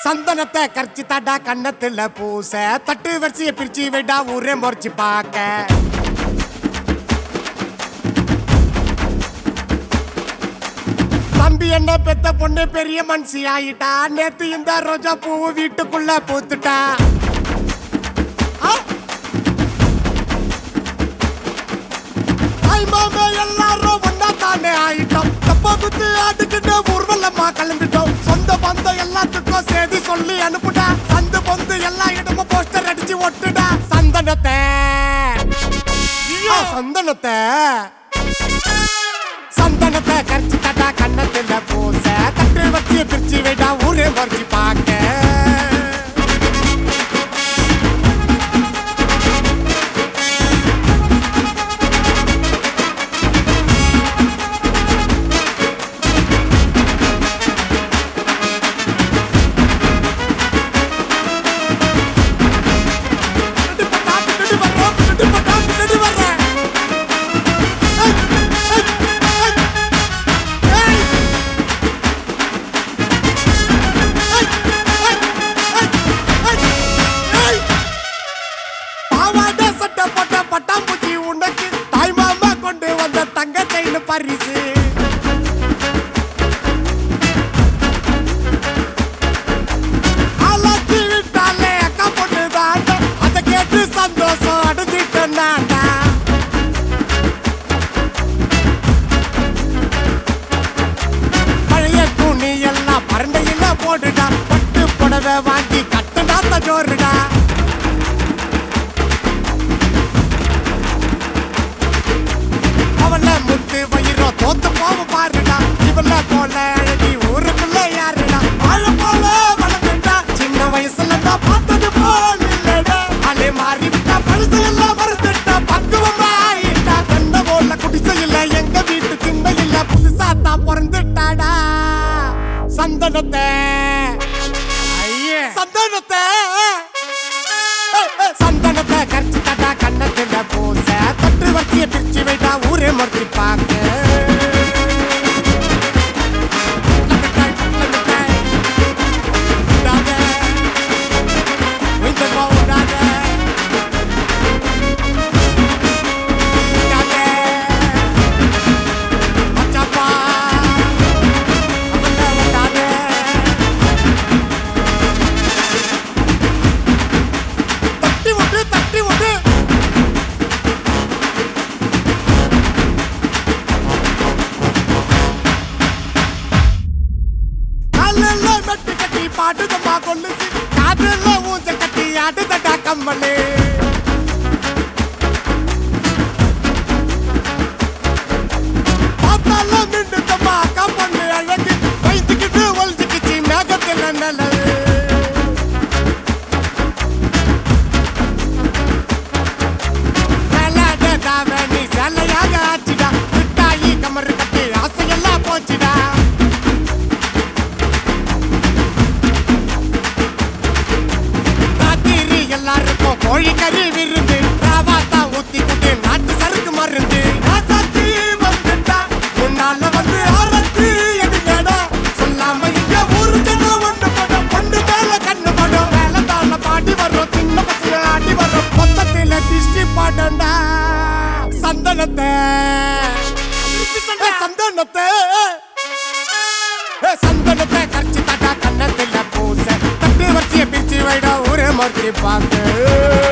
சந்தனத்தை கரிச்சு தாடா கண்ணத்துல பூச தட்டு வரிசைய பிரிச்சு விடா ஊரே முறைச்சு பார்க்க தம்பி என்ன பெத்த பொண்ணு பெரிய மனுஷி ஆயிட்டா நேத்து இந்த ரோஜா பூ வீட்டுக்குள்ள பூத்துட்டா ஆ! ஐ மாமே எல்லாரும் ஒன்னா தானே ஆயிட்டோம் தப்பா குத்து ஆட்டுக்கிட்டு ஊர்வலமா கிளம்பிட்டோம் சொந்த பந்தம் எல்லாத்துக்கும் செய்தி சொல்லி அனுப்புடா சந்து பொந்து எல்லா இடமும் போஸ்டர் அடிச்சு ஒட்டுடா சந்தனத்தை ஆ, சந்தனத்தை சந்தனத்தை கரிச்சு தட்டா கண்ணத்துல பூச தட்டு வச்சு பிரிச்சு விடா ஊரே மறைச்சு பார்க்க பின்னாடி பட்டா, பின்னாடி வர்றோம், பின்னாடி பட்டா, பின்னாடி வர்றேன். ஏய், ஏய், ஏய், ஏய். ஏய், ஏய், ஏய், ஏய், ஏய். பாவாடை சட்டை போட்ட பட்டாம்பூச்சி உனக்கு தாய் மாமா கொண்டு வந்த தங்க செயின் பரிசு ஆளாக்கி விட்டாலே அக்கா பொண்ணு தாண்டா அதை கேட்டு சந்தோஷம் அடைஞ்சிட்டேன் நான்டா பழைய துணி எல்லாம் பரண்டையில போட்டுடா பட்டு புடவை வாங்கி கட்டுடா தஜோருடா அவள முத்து வயிறோ தோத்து போவ பாருடா இவள போல அழகி ஊருக்குள்ள யாருடா வாழ போல வளர்ந்துட்டா சின்ன வயசுல தான் பார்த்தது போல் இல்லடா அலை மாறி விட்டா பழுசு எல்லாம் மறந்துட்டா பக்குவமா ஆயிட்டா கண்ட போல குடிசையில எங்க வீட்டு திண்ணையில புதுசா தான் பிறந்துட்டாடா சந்தனத்தை ஐயே சந்தனத்தை சந்தனத்தை கரிச்சு தட்டா கண்ணத்துல பூச தட்டு வரிசைய பிரிச்சு வைட்டா ஊரே மறைச்சு பார்க்க தட்டி விட்டு தட்டி விட்டு காலையில மெட்டு கட்டி பாட்டுதம்மா கொல்லுச்சு காதுல ஊஞ்ச கட்டி ஆட்டுதடா கம்மலு பார்த்தாலும் நின்றுதம்மா அக்கா பொண்ணு அழகு வைத்துக்கிட்டு ஒழிச்சுக்கிச்சு மேகத்துல நல்லது வேலாடதாவ நீ சேலையாக ஆச்சுடா மிட்டாயி கமரு கட்டி ஆசையெல்லாம் போச்சுடா ராத்திரி எல்லாருக்கும் கோழிக்கறி விருந்து ராவாத்தா ஊத்திக்கிட்டு நாட்டு சறுக்கு மருந்து ராசாத்தி வந்துட்டா முன்னால வந்து ஆரத்தி எடுங்கடா சொல்லாம இங்க ஊரு ஜனம் ஒண்ணு படம் பொண்ணு மேல கண்ணு படம் வேலை தான பாடி வர்றோம் சின்ன பசங்க ஆடி வர்றோம் மொத்தத்துல டிஸ்டி பாடண்டா சந்தனத்தை ஏய், சந்தனத்தை ஏய், சந்தனத்தை கரைச்சு தாட்டா கண்ணத்துல பூச தட்டு வரிசைய பிரிச்சு வைடா ஊரே மறுத்து பார்த்து